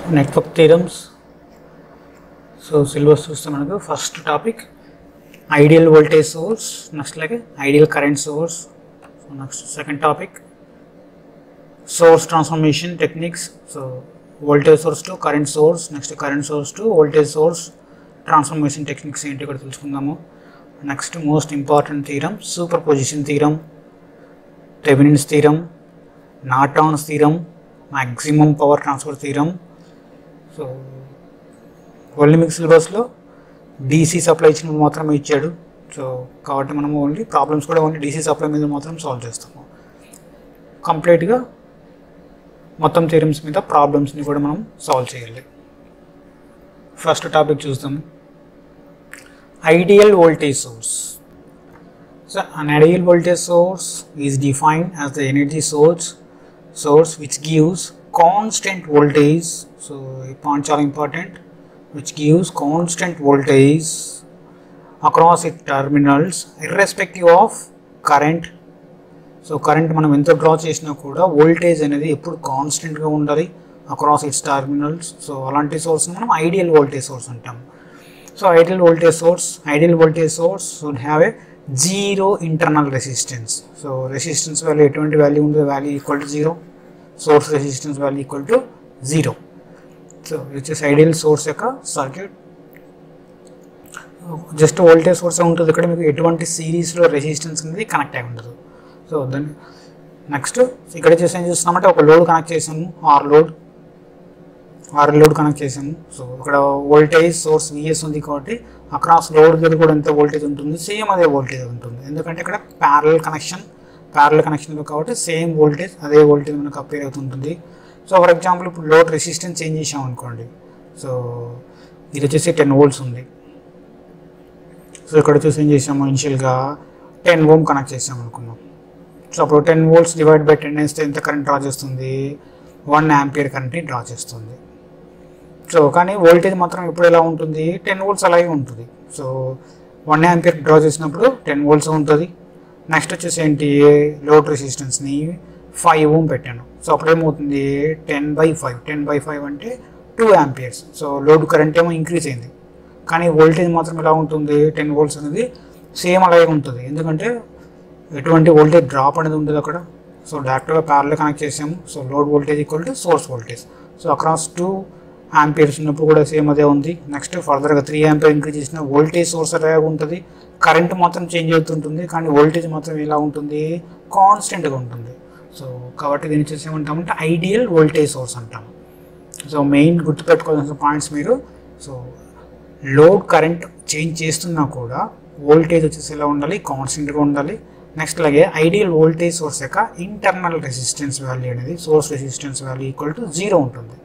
Network theorems so syllabus చూస్తే మనకు first topic ideal voltage source next అలాగే ideal current source so next second topic source transformation techniques so voltage source to current source next current source to voltage source transformation techniques ఏంటి కూడా తెలుసుకుందాము next most important theorem superposition theorem Thevenin's theorem Norton's theorem maximum power transfer theorem so only మీకు సిలబస్లో DC supply ఇచ్చినప్పుడు మాత్రమే ఇచ్చాడు so కాబట్టి మనం ఓన్లీ ప్రాబ్లమ్స్ కూడా ఓన్లీ డీసీ సప్లై మీద మాత్రం సాల్వ్ చేస్తాము కంప్లీట్గా మొత్తం థియరమ్స్ మీద ప్రాబ్లమ్స్ని కూడా మనం సాల్వ్ చేయాలి ఫస్ట్ టాపిక్ చూద్దాం ideal voltage source So an ideal voltage source is defined as the energy source source which gives constant voltage. So a point చాలా important which gives constant voltage across its terminals irrespective of current. So current మనం ఎంత draw చేసినా కూడా voltage అనేది ఎప్పుడు కాన్స్టెంట్గా ఉండాలి across its terminals so అలాంటి సోర్స్ మనం ఐడియల్ వోల్టేజ్ సోర్స్ అంటాం so ideal voltage source ideal voltage source should have a zero internal resistance so resistance value ఎటువంటి వాల్యూ ఉంటుంది value equal to zero source resistance value equal to zero so వచ్చేసి ideal source యొక్క circuit just voltage source ఉంటుంది ఇక్కడ మీకు ఎటువంటి సిరీస్లో resistance అనేది కనెక్ట్ అయి ఉండదు సో దాన్ని నెక్స్ట్ ఇక్కడ వచ్చేసి ఏం చూస్తున్నామంటే ఒక లోడ్ కనెక్ట్ చేసాము R load R load connect చేసాము సో ఇక్కడ వోల్టేజ్ సోర్స్ విఎస్ ఉంది కాబట్టి అక్రాస్ లోడ్ దగ్గర కూడా ఎంత వోల్టేజ్ ఉంటుంది సేమ్ అదే వోల్టేజ్ ఉంటుంది ఎందుకంటే ఇక్కడ ప్యారల్ కనెక్షన్ ప్యారల్ కనెక్షన్ కాబట్టి సేమ్ వోల్టేజ్ అదే వోల్టేజ్ మనకు అపేర్ అవుతుంటుంది సో ఫర్ ఎగ్జాంపుల్ ఇప్పుడు లోడ్ రెసిస్టెన్స్ చేంజ్ చేసాం అనుకోండి సో ఇది వచ్చేసి టెన్ వోల్ట్స్ ఉంది సో ఇక్కడ వచ్చేసి ఏం చేసాము ఇనిషియల్గా టెన్ ఓమ్ కనెక్ట్ చేసాం అనుకున్నాం సో అప్పుడు ten volts divide by ten వేస్తే ఎంత కరెంట్ డ్రా చేస్తుంది వన్ యాంపియర్ కరెంట్ని డ్రా చేస్తుంది సో కానీ వోల్టేజ్ మాత్రం ఎప్పుడు ఎలా ఉంటుంది టెన్ వోల్ట్స్ అలాగే ఉంటుంది సో వన్ యాంపియర్ డ్రా చేసినప్పుడు టెన్ వోల్ట్స్ ఉంటుంది నెక్స్ట్ వచ్చేసి ఏంటి లోడ్ రెసిస్టెన్స్ని ఫైవ్ ఓం పెట్టాను సో అప్పుడు ఏమవుతుంది ten by five ten by five అంటే two amperes so load current ఏమో ఇంక్రీజ్ అయింది కానీ వోల్టేజ్ మాత్రం ఎలా ఉంటుంది టెన్ వోల్ట్స్ అనేది సేమ్ అలాగే ఉంటుంది ఎందుకంటే ఎటువంటి వోల్టేజ్ డ్రాప్ అనేది ఉండదు అక్కడ సో డైరెక్ట్గా ప్యారల్ కనెక్ట్ చేసాము so load voltage equal to source voltage so across two amperes ఉన్నప్పుడు కూడా సేమ్ అదే ఉంది నెక్స్ట్ ఫర్దర్గా త్రీ యాంపియర్ ఇంక్రీజ్ చేసిన వోల్టేజ్ సోర్స్ అలాగే ఉంటుంది కరెంట్ మాత్రం చేంజ్ అవుతుంటుంది కానీ వోల్టేజ్ మాత్రం ఎలా ఉంటుంది కాన్స్టెంట్గా ఉంటుంది సో కాబట్టి దీన్ని వచ్చేసి ఏమంటామంటే ఐడియల్ వోల్టేజ్ సోర్స్ అంటాం సో మెయిన్ గుర్తుపెట్టుకోవాల్సిన పాయింట్స్ మీరు సో లోడ్ కరెంట్ చేంజ్ చేస్తున్నా కూడా వోల్టేజ్ వచ్చేసి ఎలా ఉండాలి కాన్స్టెంట్గా ఉండాలి నెక్స్ట్ అలాగే ఐడియల్ వోల్టేజ్ సోర్స్ యొక్క ఇంటర్నల్ రెసిస్టెన్స్ వాల్యూ అనేది source resistance value equal to zero ఉంటుంది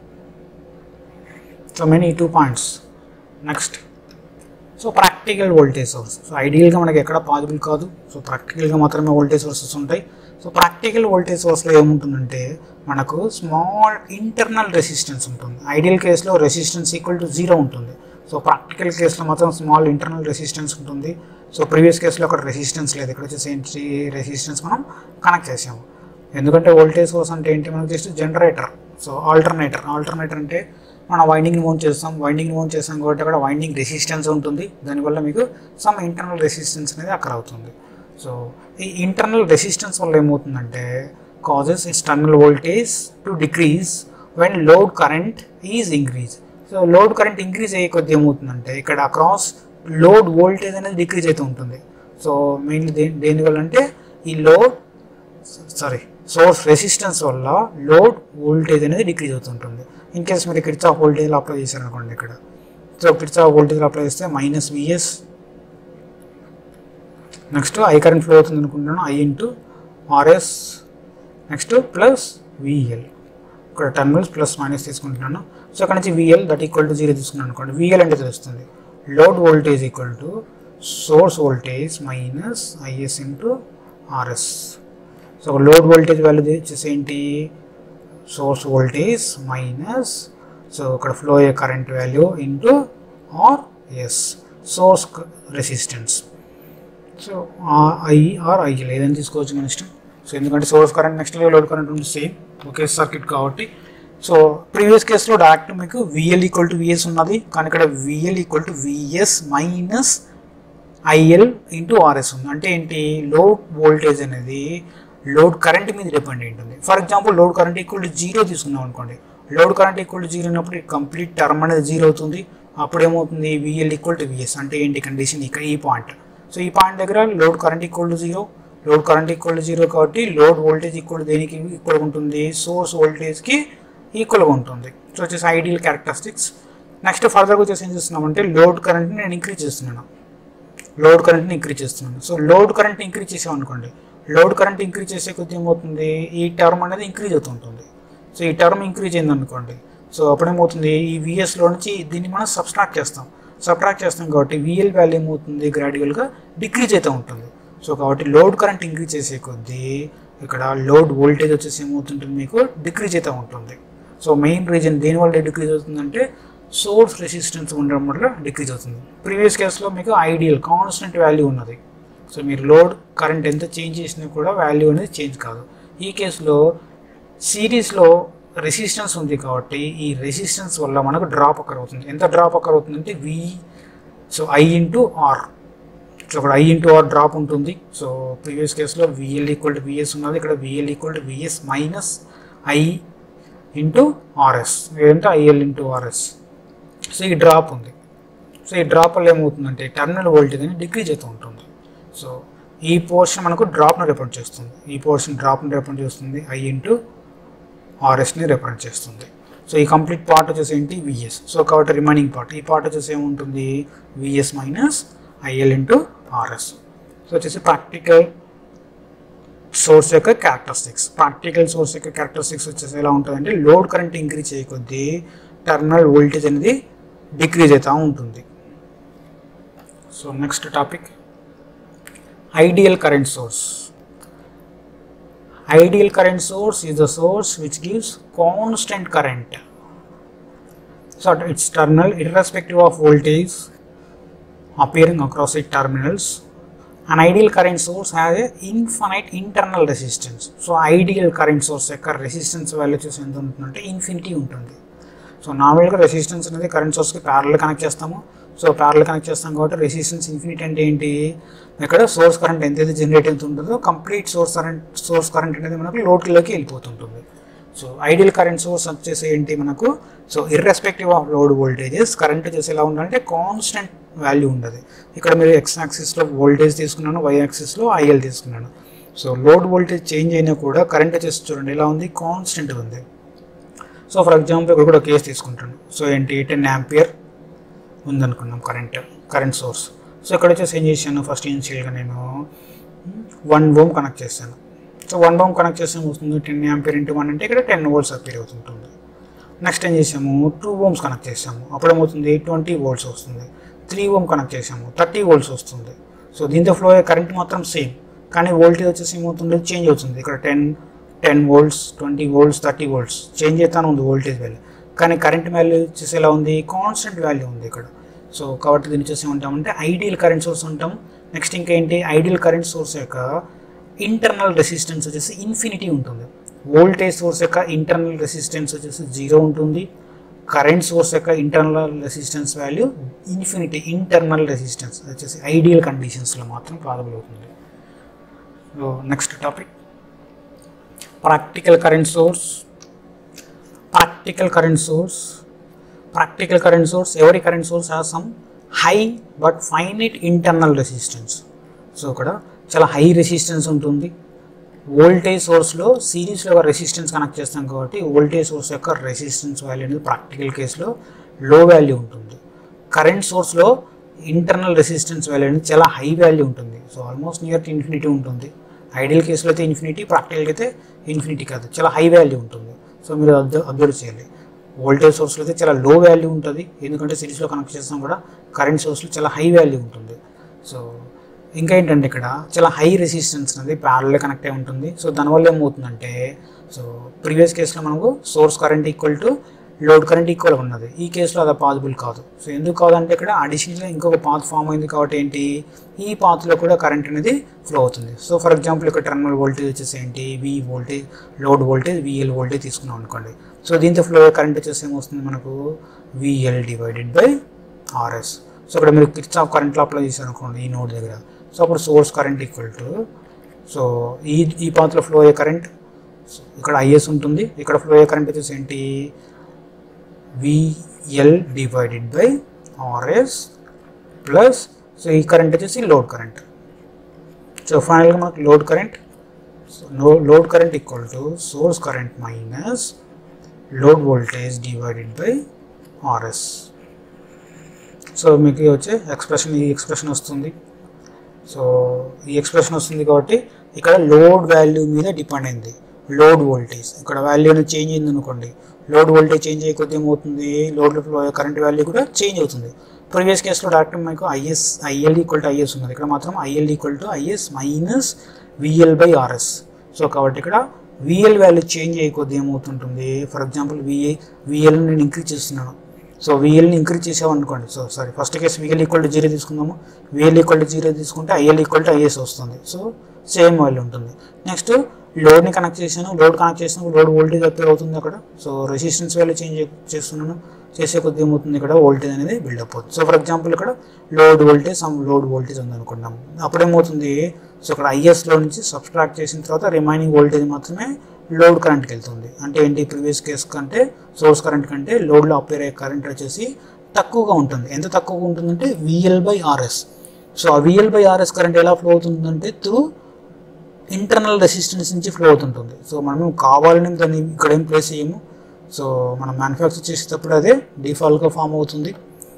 so many two points next so practical voltage source so ఐడియల్గా మనకి ఎక్కడ పాసిబుల్ కాదు సో ప్రాక్టికల్గా మాత్రమే వోల్టేజ్ సోర్సెస్ ఉంటాయి సో ప్రాక్టికల్ వోల్టేజ్ సోర్స్లో ఏముంటుందంటే మనకు స్మాల్ ఇంటర్నల్ రెసిస్టెన్స్ ఉంటుంది ఐడియల్ కేసులో రెసిస్టెన్స్ ఈక్వల్ టు జీరో ఉంటుంది సో ప్రాక్టికల్ కేసులో మాత్రం స్మాల్ ఇంటర్నల్ రెసిస్టెన్స్ ఉంటుంది సో ప్రీవియస్ కేసులో అక్కడ రెసిస్టెన్స్ లేదు ఇక్కడ వచ్చేసి ఏంటి రెసిస్టెన్స్ మనం కనెక్ట్ చేసాము ఎందుకంటే వోల్టేజ్ సోర్స్ అంటే ఏంటి మనకు just generator so alternator alternator అంటే మనం వైండింగ్ని మౌంట్ చేస్తాం వైండింగ్ని మౌంట్ చేస్తాం కాబట్టి అక్కడ వైండింగ్ రెసిస్టెన్స్ ఉంటుంది దానివల్ల మీకు సమ్ ఇంటర్నల్ రెసిస్టెన్స్ అనేది అక్కడ అవుతుంది సో ఈ ఇంటర్నల్ రెసిస్టెన్స్ వల్ల ఏమవుతుందంటే causes its terminal voltage to decrease when load current is increase so load current increase అయ్యే కొద్ది ఏమవుతుందంటే ఇక్కడ అక్రాస్ లోడ్ వోల్టేజ్ అనేది డిక్రీజ్ అవుతూ ఉంటుంది సో మెయిన్లీ దేని దేనివల్ల అంటే ఈ లోడ్ సారీ సోర్స్ రెసిస్టెన్స్ వల్ల లోడ్ వోల్టేజ్ అనేది డిక్రీజ్ అవుతుంటుంది ఇన్ కేస్ మీరు కిర్చాఫ్ వోల్టేజ్లో అప్లై చేశారనుకోండి ఇక్కడ సో కిర్చాఫ్ వోల్టేజ్లో అప్లై చేస్తే minus VS next I current flow అవుతుంది అనుకుంటున్నాను I into RS next plus VL ఇక్కడ టర్మినల్స్ ప్లస్ మైనస్ తీసుకుంటున్నాను సో అక్కడ నుంచి VL that equal to zero తీసుకున్నాను అనుకోండి విఎల్ అంటే తెలుస్తుంది load voltage equal to source voltage minus IS into RS so load voltage value వచ్చేసి ఏంటి సోర్స్ వోల్టేజ్ మైనస్ సో ఇక్కడ ఫ్లో అయ్యే current value into R S source resistance so I R IL ఏదైనా తీసుకోవచ్చు మన ఇష్టం సో ఎందుకంటే source current next load current ఉంది సేమ్ ఒకే సర్క్యూట్ కాబట్టి సో ప్రీవియస్ కేసులో డైరెక్ట్ మీకు విఎల్ ఈక్వల్ టు విఎస్ ఉన్నది కానీ ఇక్కడ VL equal to VS minus IL into RS ఉంది అంటే ఏంటి లోడ్ వోల్టేజ్ అనేది లోడ్ కరెంట్ మీద డిపెండ్ అయి ఉంటుంది for example load current equal to zero తీసుకున్నాం అనుకోండి load current equal to zero అయినప్పుడు కంప్లీట్ టర్మ్ అనేది జీరో అవుతుంది అప్పుడు ఏమవుతుంది విఎల్ ఈక్వల్ టు విఎస్ అంటే ఏంటి కండిషన్ ఇక్కడ ఈ పాయింట్ సో ఈ పాయింట్ దగ్గర load current equal to zero load current equal to zero కాబట్టి లోడ్ వోల్టేజ్ ఈక్వల్ దేనికి ఈక్వల్గా ఉంటుంది సోర్స్ వోల్టేజ్కి ఈక్వల్గా ఉంటుంది సో వచ్చేసి ఐడియల్ క్యారెక్టరిస్టిక్స్ నెక్స్ట్ ఫర్దర్గా వచ్చేసి ఏం చేస్తున్నామంటే లోడ్ కరెంట్ని నేను ఇంక్రీజ్ చేస్తున్నాను లోడ్ కరెంట్ని ఇంక్రీజ్ చేస్తున్నాను సో లోడ్ కరెంట్ ఇంక్రీజ్ చేసాం అనుకోండి లోడ్ కరెంట్ ఇంక్రీజ్ చేసే కొద్ది ఏమవుతుంది ఈ టర్మ్ అనేది ఇంక్రీజ్ అవుతుంటుంది సో ఈ టర్మ్ ఇంక్రీజ్ అయింది అనుకోండి సో అప్పుడేమవుతుంది ఈ విఎస్లో నుంచి దీన్ని మనం సబ్స్ట్రాక్ట్ చేస్తాం సబ్ట్రాక్ట్ చేస్తాం కాబట్టి విఎల్ వాల్యూ ఏమవుతుంది గ్రాడ్యువల్గా డిక్రీజ్ అవుతూ ఉంటుంది సో కాబట్టి లోడ్ కరెంట్ ఇంక్రీజ్ చేసే కొద్దీ ఇక్కడ లోడ్ వోల్టేజ్ వచ్చేసి ఏమవుతుంటుంది మీకు డిక్రీజ్ అవుతూ ఉంటుంది సో మెయిన్ రీజన్ దేనివల్ల డిక్రీజ్ అవుతుందంటే సోర్స్ రెసిస్టెన్స్ ఉండడం వల్ల డిక్రీజ్ అవుతుంది ప్రీవియస్ కేసులో మీకు ఐడియల్ కాన్స్టెంట్ వాల్యూ ఉన్నది సో మీరు లోడ్ కరెంట్ ఎంత చేంజ్ చేసినా కూడా వాల్యూ అనేది చేంజ్ కాదు ఈ కేసులో సిరీస్లో రెసిస్టెన్స్ ఉంది కాబట్టి ఈ రెసిస్టెన్స్ వల్ల మనకు డ్రాప్ అక్కర్ అవుతుంది ఎంత డ్రాప్ అక్కర్ అవుతుందంటే V so I into R so ఇక్కడ ఐ ఇంటూ ఆర్ డ్రాప్ ఉంటుంది సో ప్రీవియస్ కేసులో విఎల్ ఈక్వల్ టు విఎస్ ఉన్నది ఇక్కడ VL equal to VS minus I into RS లేదంటే ఐఎల్ ఇంటూ ఆర్ఎస్ సో ఈ డ్రాప్ ఉంది so ఈ డ్రాప్ వల్ల ఏమవుతుందంటే టర్మినల్ వోల్టేజ్ అని డిక్రీజ్ అవుతూ ఉంటుంది సో ఈ పోర్షన్ మనకు డ్రాప్ను రిప్రజెంట్ చేస్తుంది ఈ పోర్షన్ డ్రాప్ని రిప్రజెంట్ చేస్తుంది ఐ ఇంటూ ఆర్ఎస్ని రిప్రజెంట్ చేస్తుంది సో ఈ కంప్లీట్ పార్ట్ వచ్చేసి ఏంటి విఎస్ సో కాబట్టి రిమైనింగ్ పార్ట్ ఈ పార్ట్ వచ్చేసి ఏముంటుంది VS minus IL into RS so వచ్చేసి ప్రాక్టికల్ సోర్స్ యొక్క క్యారెక్టరిస్టిక్స్ ప్రాక్టికల్ సోర్స్ యొక్క క్యారెక్టరిస్టిక్స్ వచ్చేసి ఎలా ఉంటుందంటే లోడ్ కరెంట్ ఇంక్రీజ్ చేయే కొద్దీ టర్మినల్ వోల్టేజ్ అనేది డిక్రీజ్ అవుతూ ఉంటుంది so next topic ideal current source ideal current source is the source which gives constant current so its terminal irrespective of voltage appearing across its terminals an ideal current source has a infinite internal resistance so ideal current source యొక్క resistance value వచ్చేసి ఎంత ఉంటుందంటే infinity ఉంటుంది so నార్మల్గా resistance అనేది current సోర్స్కి parallel connect చేస్తాము so parallel connect చేస్తాం కాబట్టి రెసిస్టెన్స్ ఇన్ఫినిటీ అంటే ఏంటి ఇక్కడ సోర్స్ కరెంట్ ఎంతైతే జనరేట్ అవుతూ ఉంటుందో complete source current source current అనేది మనకు లోడ్లోకి వెళ్ళిపోతుంటుంది సో ఐడియల్ కరెంట్ సోర్స్ వచ్చేసి ఏంటి మనకు so irrespective of load voltages current వచ్చేసి ఎలా ఉండాలంటే కాన్స్టెంట్ వాల్యూ ఉండదు ఇక్కడ మీరు ఎక్స్ యాక్సిస్లో వోల్టేజ్ తీసుకున్నాను వై యాక్సిస్లో ఐఎల్ తీసుకున్నాను సో లోడ్ వోల్టేజ్ చేంజ్ అయినా కూడా కరెంట్ వచ్చేసి చూడండి ఎలా ఉంది కాన్స్టెంట్ ఉంది సో ఫర్ ఎగ్జాంపుల్ ఇక్కడ కూడా కేసు తీసుకుంటాను సో ఏంటి టెన్ యాంపియర్ ఉందనుకున్నాం కరెంట్ కరెంట్ సోర్స్ సో ఇక్కడ వచ్చేసి ఏం చేశాను ఫస్ట్ ఇనిషియల్గా నేను వన్ ఓమ్ కనెక్ట్ చేశాను సో వన్ ఓమ్ కనెక్ట్ చేస్తే వస్తుంది టెన్ యాంపియర్ ఇంటూ వన్ అంటే ఇక్కడ టెన్ వోల్ట్స్ అప్పీర్ అవుతుంటుంది నెక్స్ట్ ఏం చేసాము టూ ఓమ్స్ కనెక్ట్ చేసాము అప్పుడు ఏమవుతుంది ట్వంటీ వోల్ట్స్ వస్తుంది త్రీ ఓమ్ కనెక్ట్ చేసాము థర్టీ వోల్ట్స్ వస్తుంది సో దీంతో ఫ్లో అయ్యే కరెంట్ మాత్రం సేమ్ కానీ వోల్టేజ్ వచ్చేసి ఏమవుతుంది చేంజ్ అవుతుంది ఇక్కడ ten ten volts twenty volts thirty volts change అవుతానే ఉంది వోల్టేజ్ వాల్యూ కానీ కరెంట్ వాల్యూ వచ్చేసి ఎలా ఉంది కాన్స్టెంట్ వాల్యూ ఉంది ఇక్కడ సో కాబట్టి దీన్ని వచ్చేసి ఉంటామంటే ఐడియల్ కరెంట్ సోర్స్ ఉంటాం నెక్స్ట్ ఇంకా ఏంటి ఐడియల్ కరెంట్ సోర్స్ యొక్క ఇంటర్నల్ రెసిస్టెన్స్ వచ్చేసి ఇన్ఫినిటీ ఉంటుంది వోల్టేజ్ సోర్స్ యొక్క ఇంటర్నల్ రెసిస్టెన్స్ వచ్చేసి జీరో ఉంటుంది కరెంట్ సోర్స్ యొక్క internal resistance value infinity internal resistance వచ్చేసి ఐడియల్ కండిషన్స్లో మాత్రం పాసిబుల్ అవుతుంది next topic practical current source practical current source practical current source every current source has some high but finite internal resistance so ఇక్కడ చాలా high resistance ఉంటుంది voltage సోర్స్లో సిరీస్లో ఒక రెసిస్టెన్స్ కనెక్ట్ చేస్తాం కాబట్టి వోల్టేజ్ సోర్స్ యొక్క రెసిస్టెన్స్ వాల్యూ అనేది ప్రాక్టికల్ కేసులో లో వాల్యూ ఉంటుంది కరెంట్ సోర్స్లో ఇంటర్నల్ రెసిస్టెన్స్ వాల్యూ అనేది చాలా హై వాల్యూ ఉంటుంది so almost near to infinity ఉంటుంది ఐడియల్ కేసులో అయితే ఇన్ఫినిటీ ప్రాక్టికల్ అయితే ఇన్ఫినిటీ కాదు చాలా హై వాల్యూ ఉంటుంది సో మీరు అబ్జర్వ్ అబ్జర్వ్ చేయాలి వోల్టేజ్ సోర్స్లో అయితే చాలా లో వాల్యూ ఉంటుంది ఎందుకంటే సిరీస్లో కనెక్ట్ చేస్తాం కూడా కరెంట్ సోర్స్లో చాలా హై వాల్యూ ఉంటుంది సో ఇంకా ఏంటంటే ఇక్కడ చాలా హై రెసిస్టెన్స్ అనేది ప్యారల్ కనెక్ట్ అయి ఉంటుంది సో దానివల్ల ఏమవుతుందంటే సో ప్రీవియస్ కేసులో మనకు source current equal to load current equal ఉన్నది ఈ కేసులో అది పాసిబుల్ కాదు సో ఎందుకు కాదంటే ఇక్కడ అడిషనల్గా ఇంకొక పాత్ ఫామ్ అయింది కాబట్టి ఏంటి ఈ పాత్లో కూడా కరెంట్ అనేది ఫ్లో అవుతుంది సో ఫర్ ఎగ్జాంపుల్ ఇక్కడ టెర్మినల్ వోల్టేజ్ వచ్చేసి ఏంటి V voltage load voltage VL voltage తీసుకున్నాం అనుకోండి సో దీంతో ఫ్లో కరెంట్ వచ్చేసి ఏమొస్తుంది మనకు VL divided by RS so ఇక్కడ మీరు కిచ్ ఆఫ్ కరెంట్లో అప్లై చేశారు అనుకోండి ఈ నోడ్ దగ్గర సో అప్పుడు source current equal to so ఈ ఈ పాత్రలో ఫ్లో అయ్యే కరెంట్ ఇక్కడ ఐఎస్ ఉంటుంది ఇక్కడ ఫ్లో అయ్యే కరెంట్ వచ్చేసి ఏంటి VL divided by RS plus so ఈ కరెంట్ వచ్చేసి లోడ్ కరెంట్ సో ఫైనల్గా మనకు load current load current equal to source current minus load voltage divided by RS so మీకు వచ్చే ఎక్స్ప్రెషన్ ఈ ఎక్స్ప్రెషన్ వస్తుంది సో ఈ ఎక్స్ప్రెషన్ వస్తుంది కాబట్టి ఇక్కడ లోడ్ వాల్యూ మీద డిపెండ్ అయింది లోడ్ వోల్టేజ్ ఇక్కడ వాల్యూ అనేది చేంజ్ అయింది అనుకోండి లోడ్ వోల్టేజ్ చేంజ్ అయ్యే కొద్ది ఏమవుతుంది లోడ్ కరెంట్ వాల్యూ కూడా చేంజ్ అవుతుంది ప్రీవియస్ కేసులో డైరెక్ట్ మీకు IS IL equal to IS ఉన్నది ఇక్కడ మాత్రం IL equal to IS minus VL by RS so కాబట్టి ఇక్కడ విఎల్ వాల్యూ చేంజ్ అయ్యే కొద్ది ఏమవుతుంటుంది ఫర్ ఎగ్జాంపుల్ విఏ విఎల్ నేను ఇంక్రీజ్ చేస్తున్నాను సో విఎల్ని ఇంక్రీజ్ చేసామనుకోండి so sorry first case VL equal to zero తీసుకుందాము విఎల్ ఈక్వల్ టు జీరో తీసుకుంటే ఐఎల్ ఈక్వల్ టు ఐఎస్ వస్తుంది సో సేమ్ వాల్యూ ఉంటుంది నెక్స్ట్ లోడ్ని కనెక్ట్ చేశాను లోడ్ కనెక్ట్ చేసినప్పుడు లోడ్ వోల్టేజ్ అప్లై అవుతుంది అక్కడ సో రెసిస్టెన్స్ వాల్యూ చేంజ్ చేస్తున్నాను చేసే కొద్ది ఏమవుతుంది ఇక్కడ వోల్టేజ్ అనేది బిల్డప్ అవుతుంది సో ఫర్ ఎగ్జాంపుల్ ఇక్కడ load voltage some load voltage ఉంది అనుకున్నాం అప్పుడు ఏమవుతుంది సో ఇక్కడ ఐఎస్లో నుంచి సబ్స్ట్రాక్ట్ చేసిన తర్వాత రిమైనింగ్ వోల్టేజ్ మాత్రమే లోడ్ కరెంట్కి వెళ్తుంది అంటే ఏంటి ప్రీవియస్ కేస్ కంటే సోర్స్ కరెంట్ కంటే లోడ్లో అప్పేర్ అయ్యే కరెంట్ వచ్చేసి తక్కువగా ఉంటుంది ఎంత తక్కువగా ఉంటుందంటే విఎల్ బై ఆర్ఎస్ సో ఆ విఎల్ బై ఆర్ఎస్ కరెంట్ ఎలా ఫ్లో అవుతుందంటే త్రూ ఇంటర్నల్ రెసిస్టెన్స్ నుంచి ఫ్లో అవుతుంటుంది సో మనం కావాలని దాన్ని ఇక్కడ ఏం ప్లేస్ చేయము సో మనం మ్యానుఫ్యాక్చర్ చేసేటప్పుడు అదే డిఫాల్ట్గా ఫామ్ అవుతుంది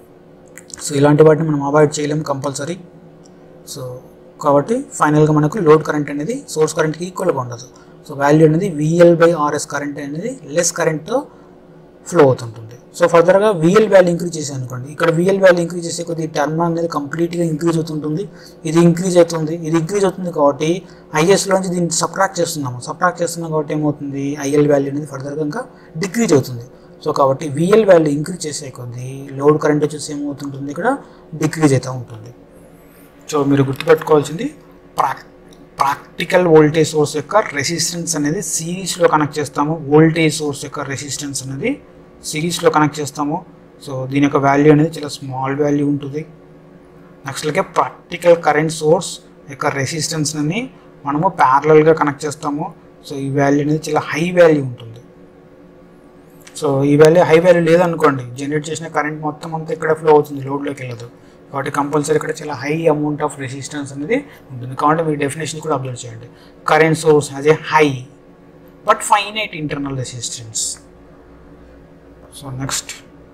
సో ఇలాంటి వాటిని మనం అవాయిడ్ చేయలేము కంపల్సరీ సో కాబట్టి ఫైనల్గా మనకు లోడ్ కరెంట్ అనేది సోర్స్ కరెంట్కి ఈక్వల్గా ఉండదు సో వాల్యూ అనేది విఎల్ బై ఆర్ఎస్ కరెంట్ అనేది లెస్ కరెంట్తో ఫ్లో అవుతుంటుంది సో ఫర్దర్గా విఎల్ వాల్యూ ఇంక్రీజ్ చేసాను అనుకోండి ఇక్కడ విఎల్ వాల్యూ ఇంక్రీజ్ చేసే కొద్ది టర్మ్ అనేది కంప్లీట్గా ఇంక్రీజ్ అవుతుంటుంది ఇది ఇంక్రీజ్ అవుతుంది ఇది ఇంక్రీజ్ అవుతుంది కాబట్టి ఐఎస్లోంచి దీన్ని సబ్ట్రాక్ట్ చేస్తున్నాము సబ్ట్రాక్ట్ చేస్తున్నాం కాబట్టి ఏమవుతుంది ఐఎల్ వాల్యూ అనేది ఫర్దర్గా ఇంకా డిక్రీజ్ అవుతుంది సో కాబట్టి విఎల్ వాల్యూ ఇంక్రీజ్ చేసే కొద్ది లోడ్ కరెంట్ వచ్చేసి ఏమవుతుంటుంది ఇక్కడ డిక్రీజ్ అవుతూ ఉంటుంది సో మీరు గుర్తుపెట్టుకోవాల్సింది ప్రాక్ ప్రాక్టికల్ వోల్టేజ్ సోర్స్ యొక్క రెసిస్టెన్స్ అనేది సిరీస్లో కనెక్ట్ చేస్తాము వోల్టేజ్ సోర్స్ యొక్క రెసిస్టెన్స్ అనేది సిరీస్లో కనెక్ట్ చేస్తాము సో దీని యొక్క వాల్యూ అనేది చాలా స్మాల్ వాల్యూ ఉంటుంది నెక్స్ట్లకే ప్రాక్టికల్ కరెంట్ సోర్స్ యొక్క రెసిస్టెన్స్ని మనము ప్యారలల్గా కనెక్ట్ చేస్తాము సో ఈ వాల్యూ అనేది చాలా హై వాల్యూ ఉంటుంది సో ఈ వాల్యూ హై వాల్యూ లేదనుకోండి జనరేట్ చేసిన కరెంట్ మొత్తం అంతా ఇక్కడ ఫ్లో అవుతుంది లోడ్లోకి వెళ్ళదు కాబట్టి కంపల్సరీ ఇక్కడ చాలా హై అమౌంట్ ఆఫ్ రెసిస్టెన్స్ అనేది ఉంటుంది కాబట్టి మీరు డెఫినేషన్ కూడా అబ్జర్వ్ చేయండి current source has a high but finite internal resistance so next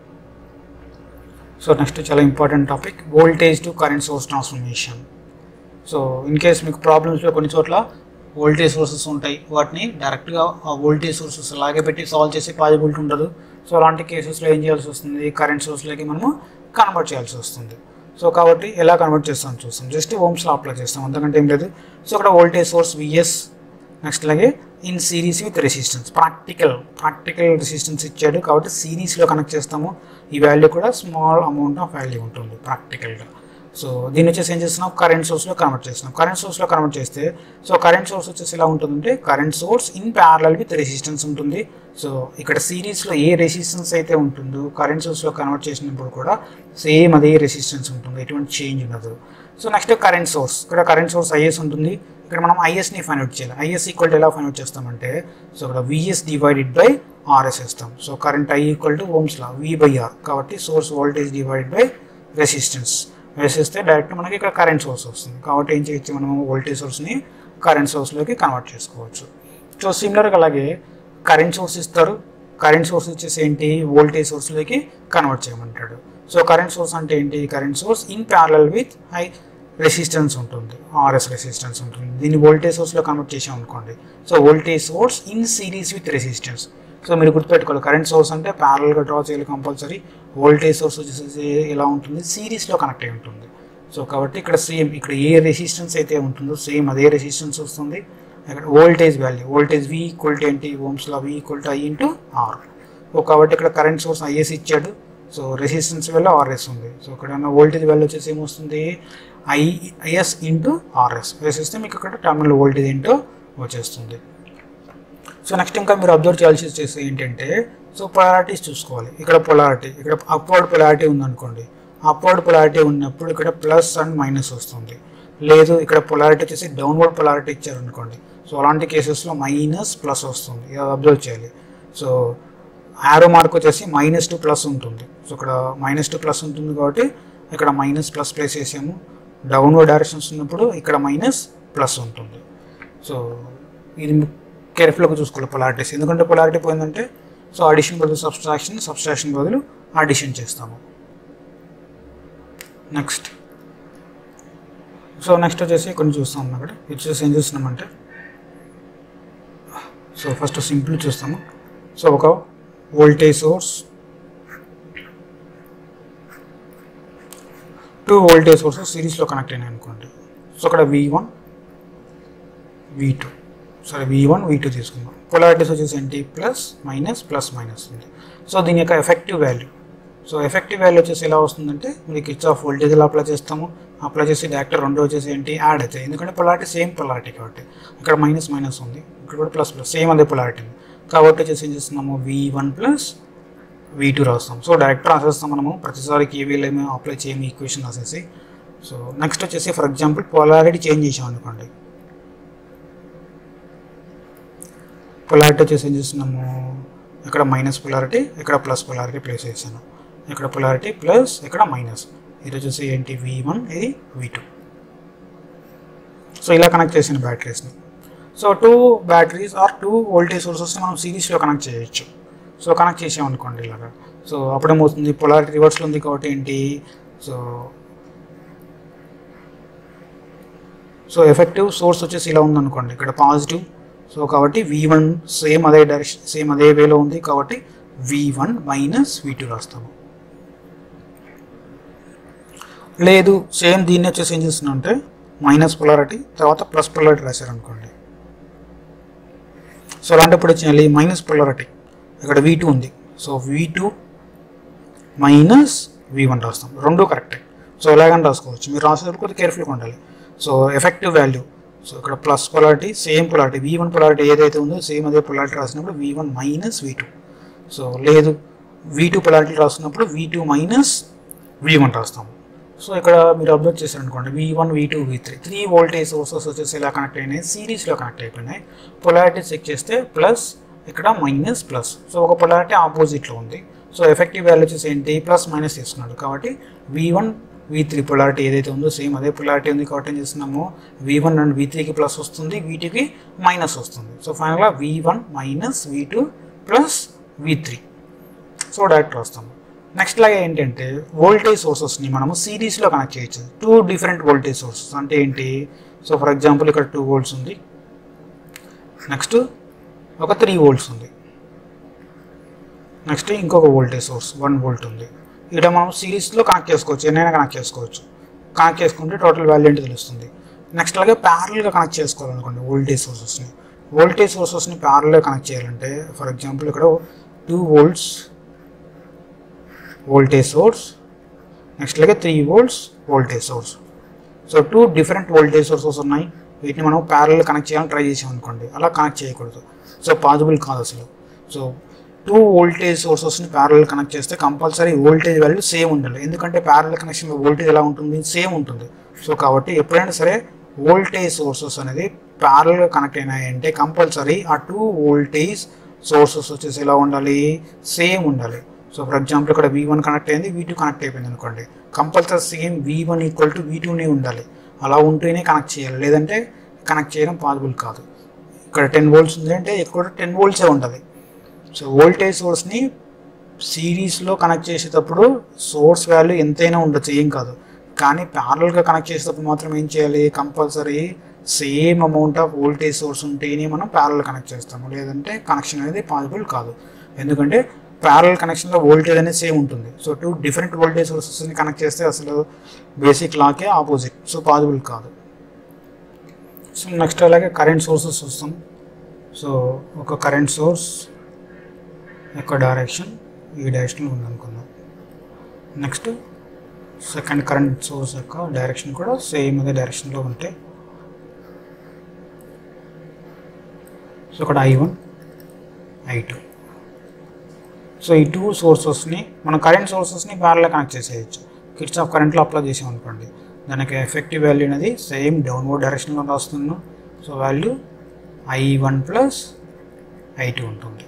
so next చాలా important topic voltage to current source transformation so in case మీకు ప్రాబ్లమ్స్లో కొన్ని చోట్ల వోల్టేజ్ సోర్సెస్ ఉంటాయి వాటిని డైరెక్ట్గా ఆ వోల్టేజ్ సోర్సెస్ లాగే పెట్టి సాల్వ్ చేసే పాసిబిలిటీ ఉండదు సో అలాంటి కేసెస్లో ఏం చేయాల్సి వస్తుంది కరెంట్ సోర్స్లోకి మనము కన్వర్ట్ చేయాల్సి వస్తుంది సో కాబట్టి ఎలా కన్వర్ట్ చేస్తాం చూస్తాం జస్ట్ ఓమ్స్లో అప్లై చేస్తాం అంతకంటే ఏం లేదు సో అక్కడ వోల్టేజ్ సోర్స్ విఎస్ నెక్స్ట్ అలాగే in series with resistance practical practical resistance ఇచ్చాడు కాబట్టి సిరీస్లో కనెక్ట్ చేస్తాము ఈ వాల్యూ కూడా స్మాల్ అమౌంట్ ఆఫ్ వాల్యూ ఉంటుంది ప్రాక్టికల్గా సో దీన్ని వచ్చేసి ఏం చేస్తున్నాం కరెంట్ సోర్స్లో కన్వర్ట్ చేస్తున్నాం కరెంట్ సోర్స్లో కన్వర్ట్ చేస్తే సో కరెంట్ సోర్స్ వచ్చేసి ఎలా ఉంటుందంటే current source in parallel with resistance ఉంటుంది సో ఇక్కడ సిరీస్లో ఏ రెసిస్టెన్స్ అయితే ఉంటుందో కరెంట్ సోర్స్లో కన్వర్ట్ చేసినప్పుడు కూడా సేమ్ అదే రెసిస్టెన్స్ ఉంటుంది ఎటువంటి చేంజ్ ఉండదు సో నెక్స్ట్ కరెంట్ సోర్స్ ఇక్కడ కరెంట్ సోర్స్ ఐఎస్ ఉంటుంది ఇక్కడ మనం ఐఎస్ని ఫైన్ అవుట్ చేయాలి ఐఎస్ ఈక్వల్ టు ఎలా ఫైన్ అవుట్ చేస్తామంటే సో ఇక్కడ విఎస్ డివైడెడ్ బై ఆర్ఎస్ వేస్తాం so current I equal to Ohm's law V by R కాబట్టి source voltage divided by resistance వేసేస్తే డైరెక్ట్ మనకి ఇక్కడ కరెంట్ సోర్స్ వస్తుంది కాబట్టి ఏం చేయొచ్చు మనం వోల్టేజ్ సోర్స్ని కరెంట్ సోర్స్లోకి కన్వర్ట్ చేసుకోవచ్చు సో సిమిలర్గా అలాగే కరెంట్ సోర్స్ ఇస్తారు కరెంట్ సోర్స్ వచ్చేసి ఏంటి వోల్టేజ్ సోర్స్లోకి కన్వర్ట్ చేయమంటాడు సో కరెంట్ సోర్స్ అంటే ఏంటి current source in parallel with high resistance ఉంటుంది ఆర్ఎస్ రెసిస్టెన్స్ ఉంటుంది దీన్ని వోల్టేజ్ సోర్స్లో కన్వర్ట్ చేసాం అనుకోండి so voltage source in series with resistance so మీరు గుర్తుపెట్టుకోవాలి కరెంట్ సోర్స్ అంటే ప్యారల్గా డ్రా చేయాలి కంపల్సరీ వోల్టేజ్ సోర్స్ వచ్చేసి ఎలా ఉంటుంది సిరీస్లో కనెక్ట్ అయి ఉంటుంది సో కాబట్టి ఇక్కడ సేమ్ ఇక్కడ ఏ రెసిస్టెన్స్ అయితే ఉంటుందో సేమ్ అదే రెసిస్టెన్స్ వస్తుంది ఇక్కడ voltage value voltage V equal to ఏంటి ఓమ్స్లో V equal to I into R so కాబట్టి ఇక్కడ కరెంట్ సోర్స్ ఐఎస్ ఇచ్చాడు సో రెసిస్టెన్స్ వాల్యూ ఆర్ఎస్ ఉంది సో ఇక్కడ ఉన్న వోల్టేజ్ వాల్యూ వచ్చేసి ఏమొస్తుంది ఐ ఐఎస్ ఇంటూ ఆర్ఎస్ వేసేస్తే మీకు ఇక్కడ టర్మినల్ వోల్టేజ్ ఏంటో వచ్చేస్తుంది సో నెక్స్ట్ ఇంకా మీరు అబ్జర్వ్ చేయాల్సి వచ్చేసి ఏంటంటే సో పొలారిటీస్ చూసుకోవాలి ఇక్కడ పొలారిటీ ఇక్కడ అప్వర్డ్ పొలారిటీ ఉందనుకోండి అప్వర్డ్ పొలారిటీ ఉన్నప్పుడు ఇక్కడ ప్లస్ అండ్ మైనస్ వస్తుంది లేదు ఇక్కడ పొలారిటీ వచ్చేసి డౌన్వర్డ్ పొలారిటీ ఇచ్చారనుకోండి సో అలాంటి కేసెస్లో మైనస్ ప్లస్ వస్తుంది ఇది అబ్జర్వ్ చేయాలి సో యారో మార్క్ వచ్చేసి మైనస్ టు ప్లస్ ఉంటుంది సో ఇక్కడ మైనస్ టు ప్లస్ ఉంటుంది కాబట్టి ఇక్కడ మైనస్ ప్లస్ ప్లేస్ చేసాము డౌన్వర్డ్ డైరెక్షన్స్ ఉన్నప్పుడు ఇక్కడ మైనస్ ప్లస్ ఉంటుంది సో ఇది కేర్ఫుల్గా చూసుకోవాలి పొలారిటీస్ ఎందుకంటే పొలారిటీ పోయిందంటే సో అడిషన్ బదులు సబ్స్ట్రాక్షన్ సబ్స్ట్రాక్షన్ బదులు అడిషన్ చేస్తాము నెక్స్ట్ సో నెక్స్ట్ వచ్చేసి కొన్ని చూస్తాం అక్కడ ఇది వచ్చేసి ఏం చూస్తున్నామంటే సో ఫస్ట్ సింపుల్ చూస్తాము సో ఒక voltage source two voltage sources సిరీస్లో కనెక్ట్ అయినాయి అనుకోండి సో అక్కడ వి వన్ వి టూ సరే వి వన్ వి టూ తీసుకుందాం పొలారిటీస్ వచ్చేసి ఏంటి ప్లస్ మైనస్ ప్లస్ మైనస్ ఉంది సో దీని యొక్క effective value so effective value వచ్చేసి ఎలా వస్తుందంటే మీకు కిచ్ ఆఫ్ వోల్టేజ్ ఎలా అప్లై చేస్తాము అప్లై చేసి డైరెక్ట్ రెండు వచ్చేసి ఏంటి యాడ్ అవుతాయి ఎందుకంటే పొలారిటీ సేమ్ పొలారిటీ కాబట్టి ఇక్కడ మైనస్ మైనస్ ఉంది ఇక్కడ కూడా ప్లస్ ప్లస్ సేమ్ అదే పొలారిటీ ఉంది కాబట్టి వచ్చేసి ఏం చేస్తున్నాము V one plus V two రాస్తాం సో డైరెక్ట్ రాసేస్తాం మనము ప్రతిసారి కేవీఎల్ ఏమో అప్లై చేయము ఈక్వేషన్ రాసేసి సో నెక్స్ట్ వచ్చేసి ఫర్ ఎగ్జాంపుల్ పొలారిటీ చేంజ్ చేసాం అనుకోండి పొలారిటీ వచ్చేసి ఏం చేస్తున్నాము ఇక్కడ మైనస్ పొలారిటీ ఇక్కడ ప్లస్ పొలారిటీ ప్లేస్ చేశాను ఇక్కడ పొలారిటీ ప్లస్ ఇక్కడ మైనస్ ఇది వచ్చేసి ఏంటి వి వన్ ఇది వి టూ సో ఇలా కనెక్ట్ చేసిన బ్యాటరీస్ని so two batteries or two voltage సోర్సెస్ని మనం సిరీస్లో కనెక్ట్ చేయొచ్చు సో కనెక్ట్ చేసామనుకోండి ఇలాగా సో అప్పుడేమవుతుంది పొలారిటీ రివర్స్లో ఉంది కాబట్టి ఏంటి సో సో ఎఫెక్టివ్ సోర్స్ వచ్చేసి ఇలా ఉందనుకోండి ఇక్కడ పాజిటివ్ సో కాబట్టి వి వన్ సేమ్ అదే డైరెక్షన్ సేమ్ అదే వేలో ఉంది కాబట్టి V one minus V two రాస్తాము లేదు సేమ్ దీన్ని వచ్చేసి ఏం చేస్తున్నా అంటే మైనస్ పొలారిటీ తర్వాత ప్లస్ పొలారిటీ రాశారనుకోండి సో అలాంటప్పుడు వచ్చేయాలి మైనస్ పొలారిటీ ఇక్కడ వి టూ ఉంది so V two minus V one రాస్తాం రెండు కరెక్టే సో ఎలాగని రాసుకోవచ్చు మీరు రాసేటప్పుడు కొద్దిగా కేర్ఫుల్గా ఉండాలి సో ఎఫెక్టివ్ వాల్యూ సో ఇక్కడ plus polarity same polarity V one polarity ఏదైతే ఉందో సేమ్ అదే పొలారిటీ రాసినప్పుడు V one minus V two so లేదు వి టూ పొలారిటీ రాస్తున్నప్పుడు V two minus V one రాస్తాము సో ఇక్కడ మీరు అబ్జర్వ్ చేశారనుకోండి V one V two V three three voltage sources వచ్చేసి ఇలా కనెక్ట్ అయినాయి సిరీస్లో కనెక్ట్ అయిపోయినాయి పొలారిటీ చెక్ చేస్తే ప్లస్ ఇక్కడ మైనస్ ప్లస్ సో ఒక పొలారిటీ ఆపోజిట్లో ఉంది సో ఎఫెక్టివ్ వాల్యూ వచ్చేసి ఏంటి ప్లస్ మైనస్ తీసుకున్నాడు కాబట్టి V one V three polarity ఏదైతే ఉందో సేమ్ అదే పొలారిటీ ఉంది కాబట్టి ఏం చేస్తున్నాము వి వన్ అండ్ వి త్రీకి ప్లస్ వస్తుంది వి టూకి మైనస్ వస్తుంది సో ఫైనల్గా V one minus V two plus V three so direct వస్తాము నెక్స్ట్ లాగా ఏంటంటే వోల్టేజ్ సోర్సెస్ని మనము సిరీస్లో కనెక్ట్ చేయొచ్చు టూ డిఫరెంట్ వోల్టేజ్ సోర్సెస్ అంటే ఏంటి సో ఫర్ ఎగ్జాంపుల్ ఇక్కడ టూ వోల్ట్స్ ఉంది నెక్స్ట్ ఒక త్రీ వోల్ట్స్ ఉంది నెక్స్ట్ ఇంకొక వోల్టేజ్ సోర్స్ వన్ వోల్ట్ ఉంది ఇక్కడ మనం సిరీస్లో కనెక్ట్ చేసుకోవచ్చు ఎన్నైనా కనెక్ట్ చేసుకోవచ్చు కనెక్ట్ చేసుకుంటే టోటల్ వాల్యూ ఏంటి తెలుస్తుంది నెక్స్ట్ అలాగే ప్యారల్గా కనెక్ట్ చేసుకోవాలనుకోండి వోల్టేజ్ సోర్సెస్ని వోల్టేజ్ సోర్సెస్ని ప్యారల్గా కనెక్ట్ చేయాలంటే ఫర్ ఎగ్జాంపుల్ ఇక్కడ two volts voltage source next అలాగే three volts voltage source so two different voltage sources ఉన్నాయి వీటిని మనం ప్యారల్ కనెక్ట్ చేయాలని ట్రై చేసాం అనుకోండి అలా కనెక్ట్ చేయకూడదు సో పాసిబుల్ కాదు అసలు సో టూ వోల్టేజ్ సోర్సెస్ని ప్యారల్ కనెక్ట్ చేస్తే కంపల్సరీ వోల్టేజ్ వాల్యూ సేమ్ ఉండాలి ఎందుకంటే ప్యారల్ కనెక్షన్లో వోల్టేజ్ ఎలా ఉంటుంది సేమ్ ఉంటుంది సో కాబట్టి ఎప్పుడైనా సరే వోల్టేజ్ సోర్సెస్ అనేది ప్యారల్గా కనెక్ట్ అయినాయంటే కంపల్సరీ ఆ టూ వోల్టేజ్ సోర్సెస్ వచ్చేసి ఎలా ఉండాలి సేమ్ ఉండాలి సో ఫర్ ఎగ్జాంపుల్ ఇక్కడ వి వన్ కనెక్ట్ అయింది వి టూ కనెక్ట్ అయిపోయింది అనుకోండి compulsory same V one equal to V టూనే ఉండాలి అలా ఉంటేనే కనెక్ట్ చేయాలి లేదంటే కనెక్ట్ చేయడం పాసిబుల్ కాదు ఇక్కడ టెన్ వోల్ట్స్ ఉంది అంటే ఇక్కడ టెన్ వోల్ట్సే ఉండాలి సో వోల్టేజ్ సోర్స్ని సిరీస్లో కనెక్ట్ చేసేటప్పుడు సోర్స్ వాల్యూ ఎంతైనా ఉండొచ్చు ఏం కాదు కానీ ప్యారల్గా కనెక్ట్ చేసేటప్పుడు మాత్రం ఏం చేయాలి compulsory same amount of voltage source ఉంటేనే మనం ప్యారల్ కనెక్ట్ చేస్తాము లేదంటే కనెక్షన్ అనేది పాసిబుల్ కాదు ఎందుకంటే ప్యారల్ కనెక్షన్లో వోల్టేజ్ అనేది సేమ్ ఉంటుంది సో టూ డిఫరెంట్ వోల్టేజ్ సోర్సెస్ని కనెక్ట్ చేస్తే అసలు బేసిక్ లాకే ఆపోజిట్ సో పాసిబుల్ కాదు సో నెక్స్ట్ అలాగే కరెంట్ సోర్సెస్ చూస్తాం సో ఒక కరెంట్ సోర్స్ యొక్క డైరెక్షన్ ఈ డైరెక్షన్లో ఉందనుకుందాం నెక్స్ట్ సెకండ్ కరెంట్ సోర్స్ యొక్క డైరెక్షన్ కూడా సేమ్ అదే డైరెక్షన్లో ఉంటే సో ఇక్కడ I one I two so ఈ టూ సోర్సెస్ని మనం కరెంట్ సోర్సెస్ని ప్యారల్గా కనెక్ట్ చేసేయచ్చు కిట్స్ ఆఫ్ కరెంట్లో అప్లై చేసాం అనుకోండి దానికి ఎఫెక్టివ్ వాల్యూ అనేది సేమ్ డౌన్వర్డ్ డైరెక్షన్లో రాస్తున్నాం so value I one plus I two ఉంటుంది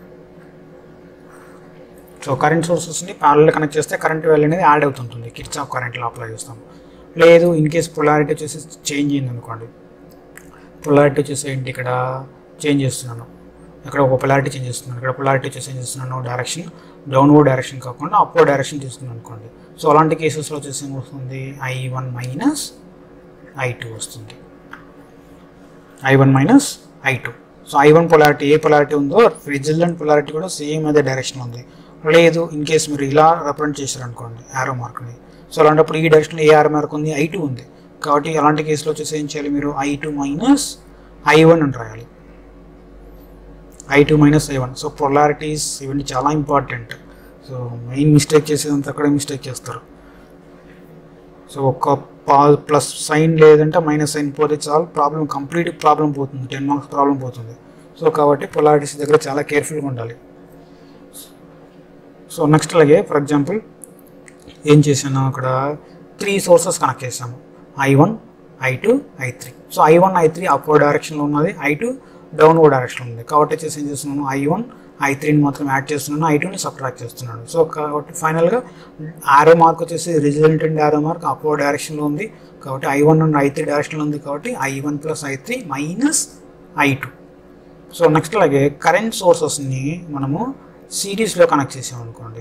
సో కరెంట్ సోర్సెస్ని ప్యారల్ కనెక్ట్ చేస్తే కరెంట్ వాల్యూ అనేది యాడ్ అవుతుంటుంది కిట్స్ ఆఫ్ కరెంట్లో అప్లై చేస్తాం లేదు ఇన్ కేస్ పొలారిటీ వచ్చేసి చేంజ్ అయింది అనుకోండి పొలారిటీ వచ్చేసి ఏంటి ఇక్కడ చేంజ్ చేస్తున్నాను ఇక్కడ ఒక పొలారిటీ చేంజ్ చేస్తున్నాను ఇక్కడ పొలారిటీ వచ్చేసి ఏం చేస్తున్నాను డైరెక్షన్ డౌన్వర్డ్ డైరెక్షన్ కాకుండా అప్వర్డ్ డైరెక్షన్ తీసుకున్నాను అనుకోండి సో అలాంటి కేసెస్లో వచ్చేసి ఏమొస్తుంది I one minus I two వస్తుంది I one minus I two so I one polarity ఏ పొలారిటీ ఉందో రిజల్టెంట్ పొలారిటీ కూడా సేమ్ అదే డైరెక్షన్ ఉంది లేదు ఇన్ కేస్ మీరు ఇలా రిప్రజెంట్ చేశారు అనుకోండి యారో మార్క్ని సో అలాంటప్పుడు ఈ డైరెక్షన్లో ఏ ఆరో మార్క్ ఉంది ఐ టూ ఉంది కాబట్టి అలాంటి కేసులో వచ్చేసి ఏం చేయాలి మీరు I two minus I one అని రాయాలి I two minus I one so polarities ఇవన్నీ చాలా ఇంపార్టెంట్ సో మెయిన్ మిస్టేక్ చేసేదంతా అక్కడే మిస్టేక్ చేస్తారు సో ఒక పా ప్లస్ సైన్ లేదంటే మైనస్ సైన్ పోతే చాలు ప్రాబ్లం కంప్లీట్ ప్రాబ్లం పోతుంది టెన్ మార్క్స్ ప్రాబ్లం పోతుంది సో కాబట్టి పొలారిటీస్ దగ్గర చాలా కేర్ఫుల్గా ఉండాలి సో నెక్స్ట్ అలాగే ఫర్ ఎగ్జాంపుల్ ఏం చేశాను అక్కడ త్రీ సోర్సెస్ కనెక్ట్ చేసాము I one I two I three so I one I three upward డైరెక్షన్లో ఉన్నది ఐ టూ డౌన్వర్డ్ డైరెక్షన్లో ఉంది కాబట్టి వచ్చేసి ఏం చేస్తున్నాను ఐ వన్ ఐ త్రీని మాత్రం యాడ్ చేస్తున్నాను ఐ టూని సబ్ట్రాక్ట్ చేస్తున్నాను సో కాబట్టి ఫైనల్గా ఆరో మార్క్ వచ్చేసి రిజల్టెంట్ ఆరో మార్క్ అప్వర్డ్ డైరెక్షన్లో ఉంది కాబట్టి I one and I three డైరెక్షన్లో ఉంది కాబట్టి I one plus I three minus I two so next అలాగే కరెంట్ సోర్సెస్ని మనము సిరీస్లో కనెక్ట్ చేసాం అనుకోండి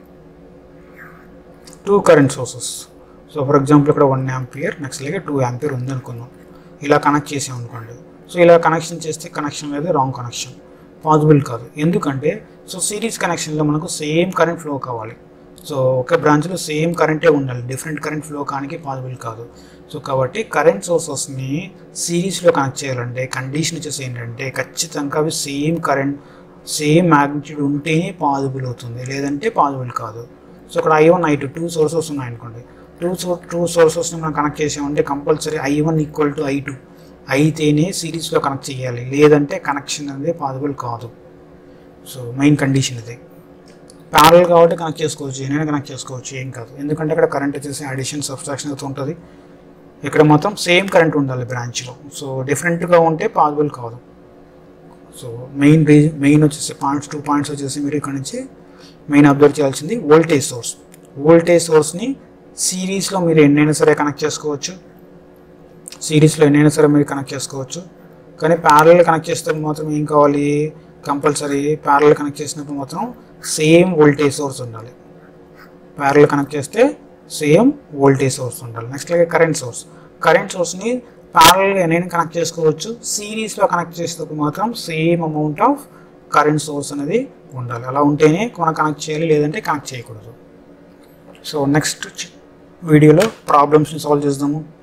two current sources so for example ఇక్కడ వన్ యాంపియర్ నెక్స్ట్ అలాగే టూ యాంపియర్ ఉంది అనుకుందాం ఇలా కనెక్ట్ చేసాం అనుకోండి సో ఇలా కనెక్షన్ చేస్తే కనెక్షన్ అనేది రాంగ్ కనెక్షన్ పాసిబుల్ కాదు ఎందుకంటే సో సిరీస్ కనెక్షన్లో మనకు సేమ్ కరెంట్ ఫ్లో కావాలి సో ఒక బ్రాంచ్లో సేమ్ కరెంటే ఉండాలి డిఫరెంట్ కరెంట్ ఫ్లో కానికి పాసిబుల్ కాదు సో కాబట్టి కరెంట్ సోర్సెస్ని సిరీస్లో కనెక్ట్ చేయాలంటే కండిషన్ వచ్చేసి ఏంటంటే ఖచ్చితంగా అవి సేమ్ కరెంట్ సేమ్ మ్యాగ్నిట్యూడ్ ఉంటేనే పాసిబుల్ అవుతుంది లేదంటే పాసిబుల్ కాదు సో ఇక్కడ I one I two two sources ఉన్నాయనుకోండి టూ సో టూ సోర్సెస్ని మనం కనెక్ట్ చేసామంటే compulsory I one equal to I two అయితేనే సిరీస్లో కనెక్ట్ చేయాలి లేదంటే కనెక్షన్ అనేది పాసిబుల్ కాదు సో మెయిన్ కండిషన్ ఇది ప్యారల్ కాబట్టి కనెక్ట్ చేసుకోవచ్చు ఏదైనా కనెక్ట్ చేసుకోవచ్చు ఏం కాదు ఎందుకంటే ఇక్కడ కరెంట్ వచ్చేసి అడిషన్ సబ్స్ట్రాక్షన్ అయితే ఉంటుంది ఇక్కడ మాత్రం సేమ్ కరెంట్ ఉండాలి బ్రాంచ్లో సో డిఫరెంట్గా ఉంటే పాసిబుల్ కాదు సో మెయిన్ రీజన్ మెయిన్ వచ్చేసి పాయింట్స్ టూ పాయింట్స్ వచ్చేసి మీరు ఇక్కడ నుంచి మెయిన్ అబ్జర్వ్ చేయాల్సింది వోల్టేజ్ సోర్స్ వోల్టేజ్ సోర్స్ని సిరీస్లో మీరు ఎన్నైనా సరే కనెక్ట్ చేసుకోవచ్చు సిరీస్లో ఎన్నైనా సరే మీరు కనెక్ట్ చేసుకోవచ్చు కానీ ప్యారల్ కనెక్ట్ చేస్తే మాత్రం ఏం కావాలి కంపల్సరీ ప్యారల్ కనెక్ట్ చేసినప్పుడు మాత్రం సేమ్ వోల్టేజ్ సోర్స్ ఉండాలి ప్యారల్ కనెక్ట్ చేస్తే సేమ్ వోల్టేజ్ సోర్స్ ఉండాలి నెక్స్ట్ అలాగే కరెంట్ సోర్స్ కరెంట్ సోర్స్ని ప్యారల్గా ఎన్నైనా కనెక్ట్ చేసుకోవచ్చు సిరీస్లో కనెక్ట్ చేసేటప్పుడు మాత్రం same amount of current source అనేది ఉండాలి అలా ఉంటేనే మనం కనెక్ట్ చేయాలి లేదంటే కనెక్ట్ చేయకూడదు సో నెక్స్ట్ వీడియోలో ప్రాబ్లమ్స్ని సాల్వ్ చేద్దాము